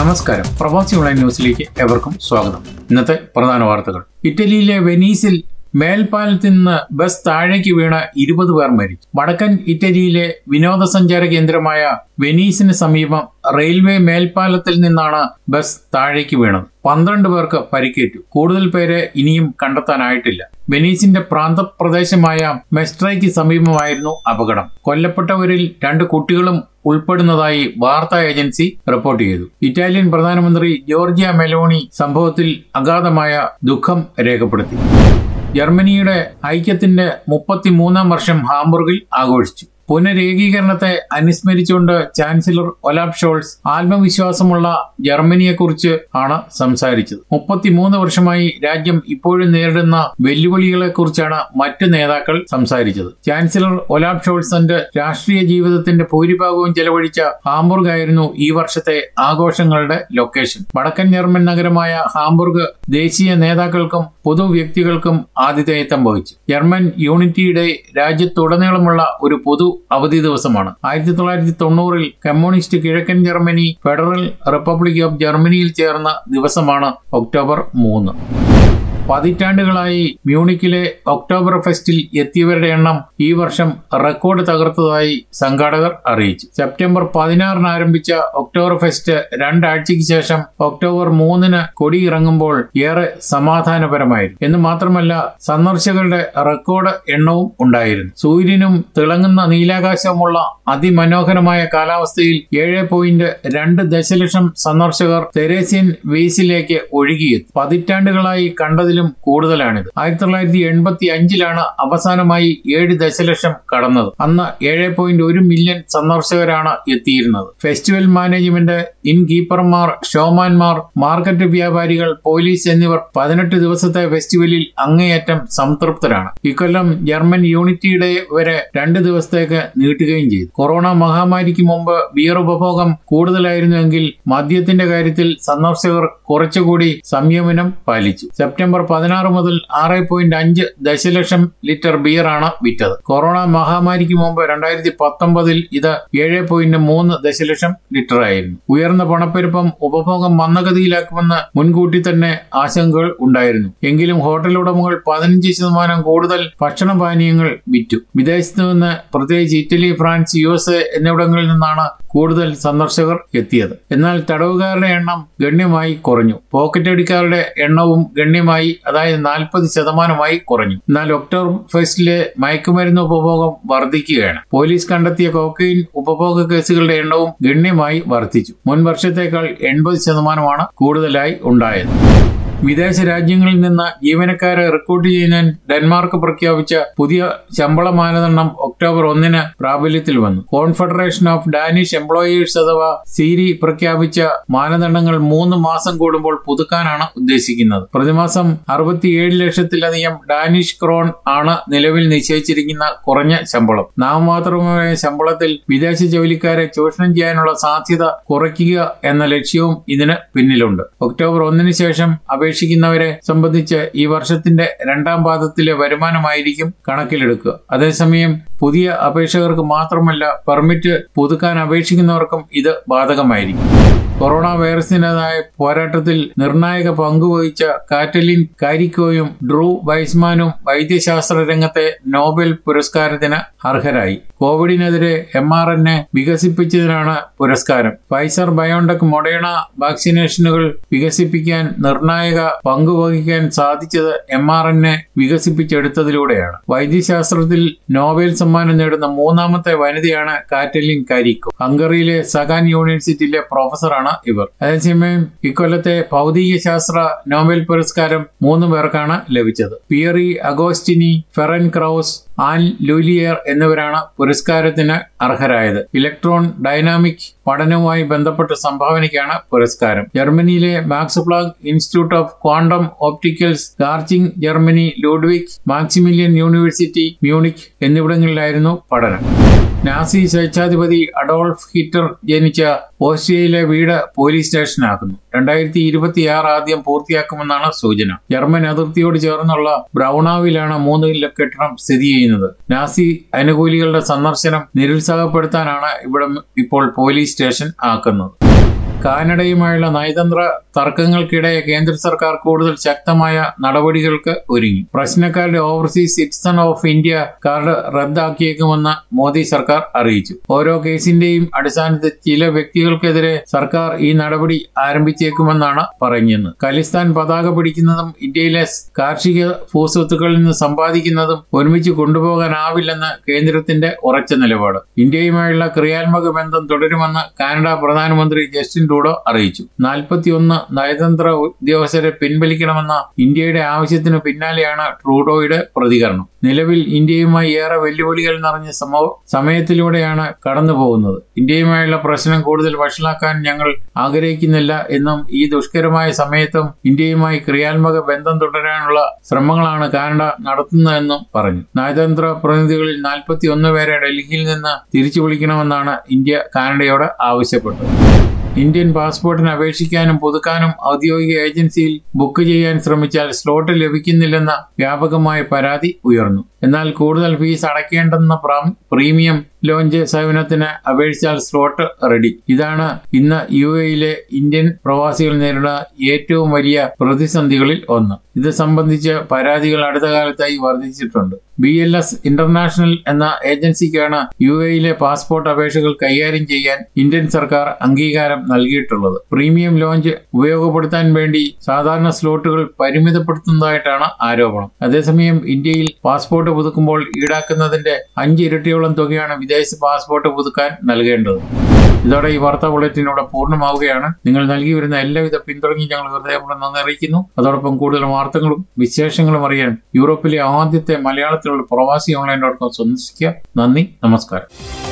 നമസ്കാരം പ്രവാസി ഓൺലൈൻ ന്യൂസിലേക്ക് എവർക്കും സ്വാഗതം ഇന്നത്തെ പ്രധാന വാർത്തകൾ ഇറ്റലിയിലെ വെനീസിൽ മേൽപ്പാലത്തിൽ നിന്ന് ബസ് താഴേക്ക് വീണ ഇരുപത് പേർ മരിച്ചു വടക്കൻ ഇറ്റലിയിലെ വിനോദസഞ്ചാര കേന്ദ്രമായ വെനീസിന് സമീപം റെയിൽവേ മേൽപ്പാലത്തിൽ നിന്നാണ് ബസ് താഴേക്ക് വീണത് പന്ത്രണ്ട് പേർക്ക് പരിക്കേറ്റു കൂടുതൽ പേരെ ഇനിയും കണ്ടെത്താനായിട്ടില്ല വെനീസിന്റെ പ്രാന്തപ്രദേശമായ മെസ്ട്രയ്ക്ക് സമീപമായിരുന്നു അപകടം കൊല്ലപ്പെട്ടവരിൽ രണ്ട് കുട്ടികളും ഉൾപ്പെടുന്നതായി വാർത്താ ഏജൻസി റിപ്പോർട്ട് ചെയ്തു ഇറ്റാലിയൻ പ്രധാനമന്ത്രി ജോർജിയ മെലോണി സംഭവത്തിൽ അഗാധമായ ദുഃഖം രേഖപ്പെടുത്തി ജർമ്മനിയുടെ ഐക്യത്തിന്റെ മുപ്പത്തിമൂന്നാം വർഷം ഹാംബുർഗിൽ ആഘോഷിച്ചു പുനരേകീകരണത്തെ അനുസ്മരിച്ചുകൊണ്ട് ചാൻസലർ ഒലാബ് ഷോൾസ് ആത്മവിശ്വാസമുള്ള ജർമ്മനിയെക്കുറിച്ച് ആണ് സംസാരിച്ചത് മുപ്പത്തിമൂന്ന് വർഷമായി രാജ്യം ഇപ്പോഴും നേരിടുന്ന വെല്ലുവിളികളെക്കുറിച്ചാണ് മറ്റ് നേതാക്കൾ സംസാരിച്ചത് ചാൻസലർ ഒലാബ് ഷോൾസ് തന്റെ രാഷ്ട്രീയ ജീവിതത്തിന്റെ ഭൂരിഭാഗവും ചെലവഴിച്ച ഹാംബുർഗ് ആയിരുന്നു ഈ വർഷത്തെ ആഘോഷങ്ങളുടെ ലൊക്കേഷൻ വടക്കൻ ജർമ്മൻ നഗരമായ ഹാംബുർഗ് ദേശീയ നേതാക്കൾക്കും പൊതു വ്യക്തികൾക്കും ആതിഥേയത്വം വഹിച്ചു ജർമ്മൻ യൂണിറ്റി ഡേ രാജ്യത്തുടനീളമുള്ള ഒരു പൊതു അവധി ദിവസമാണ് ആയിരത്തി തൊള്ളായിരത്തി തൊണ്ണൂറിൽ കമ്മ്യൂണിസ്റ്റ് കിഴക്കൻ ജർമ്മനി ഫെഡറൽ റിപ്പബ്ലിക് ഓഫ് ജർമ്മനിയിൽ ചേർന്ന ദിവസമാണ് ഒക്ടോബർ മൂന്ന് പതിറ്റാണ്ടുകളായി മ്യൂണിക്കിലെ ഒക്ടോബർ ഫെസ്റ്റിൽ എത്തിയവരുടെ എണ്ണം ഈ വർഷം റെക്കോർഡ് തകർത്തതായി സംഘാടകർ അറിയിച്ചു സെപ്റ്റംബർ പതിനാറിന് ആരംഭിച്ച ഒക്ടോബർ ഫെസ്റ്റ് രണ്ടാഴ്ചയ്ക്ക് ശേഷം ഒക്ടോബർ മൂന്നിന് കൊടിയിറങ്ങുമ്പോൾ ഏറെ സമാധാനപരമായിരുന്നു എന്ന് മാത്രമല്ല സന്ദർശകരുടെ റെക്കോർഡ് എണ്ണവും ഉണ്ടായിരുന്നു സൂര്യനും തിളങ്ങുന്ന നീലാകാശവുമുള്ള അതിമനോഹരമായ കാലാവസ്ഥയിൽ ഏഴ് പോയിന്റ് രണ്ട് ദശലക്ഷം സന്ദർശകർ തെരേസ്യൻ വീസിലേക്ക് ഒഴുകിയെത്തി പതിറ്റാണ്ടുകളായി കണ്ടതിലും കൂടുതലാണിത് ആയിരത്തി തൊള്ളായിരത്തി എൺപത്തി അഞ്ചിലാണ് അവസാനമായി ഏഴ് ദശലക്ഷം കടന്നത് അന്ന് ഏഴ് പോയിന്റ് ഒരു മില്യൺ സന്ദർശകരാണ് എത്തിയിരുന്നത് ഫെസ്റ്റിവൽ മാനേജ്മെന്റ് ഇൻ കീപ്പർമാർ ഷോമാൻമാർ മാർക്കറ്റ് വ്യാപാരികൾ പോലീസ് എന്നിവർ പതിനെട്ട് ദിവസത്തെ ഫെസ്റ്റിവലിൽ അങ്ങേയറ്റം സംതൃപ്തരാണ് ഇക്കൊല്ലം ജർമ്മൻ യൂണിറ്റി ഡേ വരെ രണ്ട് ദിവസത്തേക്ക് നീട്ടുകയും ചെയ്തു കൊറോണ മഹാമാരിക്ക് മുമ്പ് ബിയർ ഉപഭോഗം കൂടുതലായിരുന്നുവെങ്കിൽ മദ്യത്തിന്റെ കാര്യത്തിൽ സന്ദർശകർ കുറച്ചുകൂടി സംയമനം പാലിച്ചു സെപ്റ്റംബർ പതിനാറ് മുതൽ ആറ് പോയിന്റ് അഞ്ച് ദശലക്ഷം ലിറ്റർ ബിയറാണ് വിറ്റത് കൊറോണ മഹാമാരിക്ക് മുമ്പ് രണ്ടായിരത്തി പത്തൊമ്പതിൽ ഇത് ഏഴ് പോയിന്റ് മൂന്ന് ദശലക്ഷം ലിറ്റർ ആയിരുന്നു ഉയർന്ന പണപ്പെരുപ്പം ഉപഭോഗം മന്ദഗതിയിലാക്കുമെന്ന് മുൻകൂട്ടി തന്നെ ആശങ്കകൾ ഉണ്ടായിരുന്നു എങ്കിലും ഹോട്ടൽ ഉടമകൾ പതിനഞ്ച് ശതമാനം കൂടുതൽ ഭക്ഷണപാനീയങ്ങൾ വിറ്റു വിദേശത്ത് നിന്ന് പ്രത്യേകിച്ച് Italy France U S A എന്നിവിടങ്ങളിൽ നിന്നാണ് കൂടുതൽ സന്ദർശകർ എത്തിയത് എന്നാൽ തടവുകാരുടെ എണ്ണം ഗണ്യമായി കുറഞ്ഞു പോക്കറ്റ് അടിക്കാരുടെ എണ്ണവും ഗണ്യമായി അതായത് നാൽപ്പത് ശതമാനമായി കുറഞ്ഞു എന്നാൽ ഒക്ടോബർ ഫെസ്റ്റിലെ മയക്കുമരുന്ന് ഉപഭോഗം വർദ്ധിക്കുകയാണ് പോലീസ് കണ്ടെത്തിയ കോക്കൈൻ ഉപഭോഗ കേസുകളുടെ എണ്ണവും ഗണ്യമായി വർദ്ധിച്ചു മുൻ വർഷത്തേക്കാൾ എൺപത് ശതമാനമാണ് കൂടുതലായി ഉണ്ടായത് വിദേശ രാജ്യങ്ങളിൽ നിന്ന് ജീവനക്കാരെ റിക്രൂട്ട് ചെയ്യാൻ ഡെൻമാർക്ക് പ്രഖ്യാപിച്ച പുതിയ ശമ്പള മാനദണ്ഡം ഒക്ടോബർ ഒന്നിന് പ്രാബല്യത്തിൽ വന്നു കോൺഫെഡറേഷൻ ഓഫ് ഡാനിഷ് എംപ്ലോയേഴ്സ് അഥവാ സീരി പ്രഖ്യാപിച്ച മാനദണ്ഡങ്ങൾ മൂന്ന് മാസം കൂടുമ്പോൾ പുതുക്കാനാണ് ഉദ്ദേശിക്കുന്നത് പ്രതിമാസം അറുപത്തിയേഴ് ലക്ഷത്തിലധികം ഡാനിഷ് ക്രോൺ ആണ് നിലവിൽ നിശ്ചയിച്ചിരിക്കുന്ന കുറഞ്ഞ ശമ്പളം നാമമാത്രമായ ശമ്പളത്തിൽ വിദേശ ജോലിക്കാരെ ചൂഷണം ചെയ്യാനുള്ള സാധ്യത കുറയ്ക്കുക എന്ന ലക്ഷ്യവും ഇതിന് പിന്നിലുണ്ട് ഒക്ടോബർ ഒന്നിന് ശേഷം അപേക്ഷിക്കുന്നവരെ സംബന്ധിച്ച് ഈ വർഷത്തിന്റെ രണ്ടാം പാദത്തിലെ വരുമാനമായിരിക്കും കണക്കിലെടുക്കുക അതേസമയം പുതിയ അപേക്ഷകർക്ക് മാത്രമല്ല പെർമിറ്റ് പുതുക്കാൻ അപേക്ഷിക്കുന്നവർക്കും ഇത് ബാധകമായിരിക്കും കൊറോണ വൈറസിനെതിരായ പോരാട്ടത്തിൽ നിർണായക പങ്കുവഹിച്ച കാറ്റലിൻ കാരിക്കോയും ഡ്രൂ വൈസ്മാനും വൈദ്യശാസ്ത്ര രംഗത്തെ നോബൽ പുരസ്കാരത്തിന് അർഹരായി കോവിഡിനെതിരെ എം ആർ എൻ എ വികസിപ്പിച്ചതിനാണ് പുരസ്കാരം ഫൈസർ ബയോണ്ടെക് മൊഡേണ വാക്സിനേഷനുകൾ വികസിപ്പിക്കാൻ നിർണായക പങ്കുവഹിക്കാൻ സാധിച്ചത് എം ആർ എൻ എ വികസിപ്പിച്ചെടുത്തതിലൂടെയാണ് വൈദ്യശാസ്ത്രത്തിൽ നോബൽ സമ്മാനം നേടുന്ന മൂന്നാമത്തെ വനിതയാണ് കാറ്റലിൻ കാരിക്കോ ഹംഗറിയിലെ സഗാൻ യൂണിവേഴ്സിറ്റിയിലെ പ്രൊഫസറാണ് ഇവർ അതേസമയം ഇക്കൊല്ലത്തെ ഭൗതിക ശാസ്ത്ര നോബൽ പുരസ്കാരം മൂന്ന് പേർക്കാണ് ലഭിച്ചത് Pierre Agostini Ferenc Krausz Anne L'Huillier എന്നിവരാണ് പുരസ്കാരത്തിന് അർഹരായത് ഇലക്ട്രോൺ ഡൈനാമിക് പഠനവുമായി ബന്ധപ്പെട്ട സംഭാവനയ്ക്കാണ് പുരസ്കാരം ജർമ്മനിയിലെ Max Planck institute of quantum opticals Garching Germany Ludwig Maximilian university Munich എന്നിവിടങ്ങളിലായിരുന്നു പഠനം നാസി സ്വേച്ഛാധിപതി അഡോൾഫ് ഹിറ്റർ ജനിച്ച ഓസ്ട്രിയയിലെ വീട് പോലീസ് സ്റ്റേഷനാക്കുന്നു രണ്ടായിരത്തി ഇരുപത്തിയാറ് ആദ്യം പൂർത്തിയാക്കുമെന്നാണ് സൂചന ജർമ്മൻ അതിർത്തിയോട് ചേർന്നുള്ള ബ്രൗണാവിലാണ് മൂന്ന് നില കെട്ടിടം സ്ഥിതി ചെയ്യുന്നത് നാസി അനുകൂലികളുടെ സന്ദർശനം നിരുത്സാഹപ്പെടുത്താനാണ് ഇവിടെ ഇപ്പോൾ പോലീസ് സ്റ്റേഷൻ ആക്കുന്നത് കാനഡയുമായുള്ള നയതന്ത്ര തർക്കങ്ങൾക്കിടെ കേന്ദ്ര സർക്കാർ കൂടുതൽ ശക്തമായ നടപടികൾക്ക് ഒരുങ്ങി പ്രശ്നക്കാരുടെ overseas citizen of India card റദ്ദാക്കിയേക്കുമെന്ന് മോദി സർക്കാർ അറിയിച്ചു ഓരോ കേസിന്റെയും അടിസ്ഥാനത്തിൽ ചില വ്യക്തികൾക്കെതിരെ സർക്കാർ ഈ നടപടി ആരംഭിച്ചേക്കുമെന്നാണ് പറഞ്ഞത് ഖലിസ്ഥാൻ പതാക പിടിക്കുന്നതും ഇന്ത്യയിലെ കാർഷിക ഭൂസ്വത്തുക്കളിൽ നിന്ന് സമ്പാദിക്കുന്നതും ഒരുമിച്ച് കൊണ്ടുപോകാനാവില്ലെന്ന് കേന്ദ്രത്തിന്റെ ഉറച്ച നിലപാട് ഇന്ത്യയുമായുള്ള ക്രിയാത്മക ബന്ധം തുടരുമെന്ന് കാനഡ പ്രധാനമന്ത്രി ജസ്റ്റിൻ ട്രൂഡോ അറിയിച്ചു നാൽപ്പത്തിയൊന്ന് നയതന്ത്ര ഉദ്യോഗസ്ഥരെ പിൻവലിക്കണമെന്ന ഇന്ത്യയുടെ ആവശ്യത്തിന് പിന്നാലെയാണ് ട്രൂഡോയുടെ പ്രതികരണം നിലവിൽ ഇന്ത്യയുമായി ഏറെ വെല്ലുവിളികൾ നിറഞ്ഞ സമ സമയത്തിലൂടെയാണ് കടന്നു പോകുന്നത് ഇന്ത്യയുമായുള്ള പ്രശ്നം കൂടുതൽ വഷളാക്കാൻ ഞങ്ങൾ ആഗ്രഹിക്കുന്നില്ല എന്നും ഈ ദുഷ്കരമായ സമയത്തും ഇന്ത്യയുമായി ക്രിയാത്മക ബന്ധം തുടരാനുള്ള ശ്രമങ്ങളാണ് കാനഡ നടത്തുന്നതെന്നും പറഞ്ഞു നയതന്ത്ര പ്രതിനിധികളിൽ നാൽപ്പത്തി ഒന്ന് പേരെ ഡൽഹിയിൽ നിന്ന് തിരിച്ചു വിളിക്കണമെന്നാണ് ഇന്ത്യ കാനഡയോട് ആവശ്യപ്പെട്ടത് ഇന്ത്യൻ പാസ്പോർട്ടിന് അപേക്ഷിക്കാനും പുതുക്കാനും ഔദ്യോഗിക ഏജൻസിയിൽ ബുക്ക് ചെയ്യാൻ ശ്രമിച്ചാൽ സ്ലോട്ട് ലഭിക്കുന്നില്ലെന്ന വ്യാപകമായ പരാതി ഉയർന്നു എന്നാൽ കൂടുതൽ ഫീസ് അടയ്ക്കേണ്ടെന്ന പ്രീമിയം ലോഞ്ച് സേവനത്തിന് അപേക്ഷിച്ചാൽ സ്ലോട്ട് റെഡി ഇതാണ് ഇന്ന് യു എയിലെ ഇന്ത്യൻ പ്രവാസികൾ നേരിടുന്ന ഏറ്റവും വലിയ പ്രതിസന്ധികളിൽ ഒന്ന് ഇത് സംബന്ധിച്ച് പരാതികൾ അടുത്ത കാലത്തായി വർദ്ധിച്ചിട്ടുണ്ട് ബി എൽ എസ് ഇന്റർനാഷണൽ എന്ന ഏജൻസിക്കാണ് യു എയിലെ പാസ്പോർട്ട് അപേക്ഷകൾ കൈകാര്യം ചെയ്യാൻ ഇന്ത്യൻ സർക്കാർ അംഗീകാരം നൽകിയിട്ടുള്ളത് പ്രീമിയം ലോഞ്ച് ഉപയോഗപ്പെടുത്താൻ വേണ്ടി സാധാരണ സ്ലോട്ടുകൾ പരിമിതപ്പെടുത്തുന്നതായിട്ടാണ് ആരോപണം അതേസമയം ഇന്ത്യയിൽ പാസ്പോർട്ട് പുതുക്കുമ്പോൾ ഈടാക്കുന്നതിന്റെ അഞ്ച് ഇരട്ടിയോളം തുകയാണ് വിദേശ പാസ്പോർട്ട് പുതുക്കാൻ നൽകേണ്ടത് ഇതോടെ ഈ വാർത്താ ബുള്ളറ്റിൻ ഇവിടെ പൂർണ്ണമാവുകയാണ് നിങ്ങൾ നൽകി വരുന്ന എല്ലാവിധ പിന്തുണയും ഞങ്ങൾ ഹൃദയപൂർവ്വം നന്ദി അറിയിക്കുന്നു അതോടൊപ്പം കൂടുതൽ വാർത്തകളും വിശേഷങ്ങളും അറിയാൻ യൂറോപ്പിലെ ആദ്യത്തെ മലയാളത്തിലുള്ള പ്രവാസി ഓൺലൈൻ ഡോട്ട് കോം സന്ദർശിക്കുക നന്ദി നമസ്കാരം